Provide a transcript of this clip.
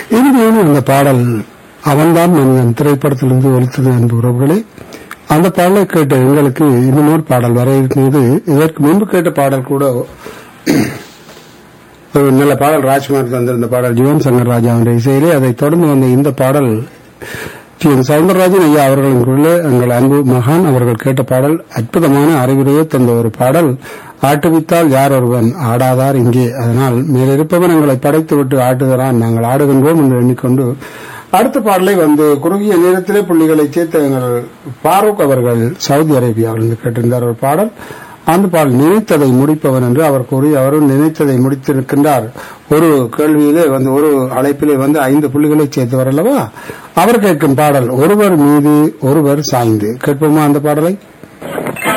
இறுதியான அந்த பாடல் அவன்தான் மனிதன் திரைப்படத்திலிருந்து ஒலித்தது அன்பு உறவுகளே அந்த பாடலை கேட்ட எங்களுக்கு இன்னொரு பாடல் வர இருக்கிறது இதற்கு முன்பு கேட்ட பாடல் கூட ஒரு நல்ல பாடல் ராஜ்குமார் தந்திருந்த பாடல் ஜீவன் சங்கர் ராஜா என்ற இசையிலே அதை தொடர்ந்து வந்த இந்த பாடல் டி என் சவுந்தரராஜன் ஐயா அவர்களின் குரலே எங்கள் அன்பு மகான் அவர்கள் கேட்ட பாடல் அற்புதமான அறிவுரையை தந்த ஒரு பாடல் ஆட்டுவித்தால் யார் ஒருவன் ஆடாதார் இங்கே அதனால் மேலிருப்பவன் எங்களை படைத்து விட்டு ஆட்டுகிறான் நாங்கள் ஆடுகின்றோம் என்று எண்ணிக்கொண்டு அடுத்த பாடலை வந்து குறுகிய நேரத்திலே புள்ளிகளை சேர்த்த எங்கள் ஃபாரூக் அவர்கள் சவுதி அரேபியாவிலிருந்து கேட்டிருந்தார் ஒரு பாடல் அந்த பாடல் நினைத்ததை முடிப்பவன் என்று அவர் கூறி அவரும் நினைத்ததை முடித்திருக்கின்றார் ஒரு கேள்வியிலே வந்து ஒரு அழைப்பிலே வந்து ஐந்து புள்ளிகளை சேர்த்தவர் அல்லவா அவர் கேட்கும் பாடல் ஒருவர் மீது ஒருவர் சாய்ந்து கேட்போமா அந்த பாடலை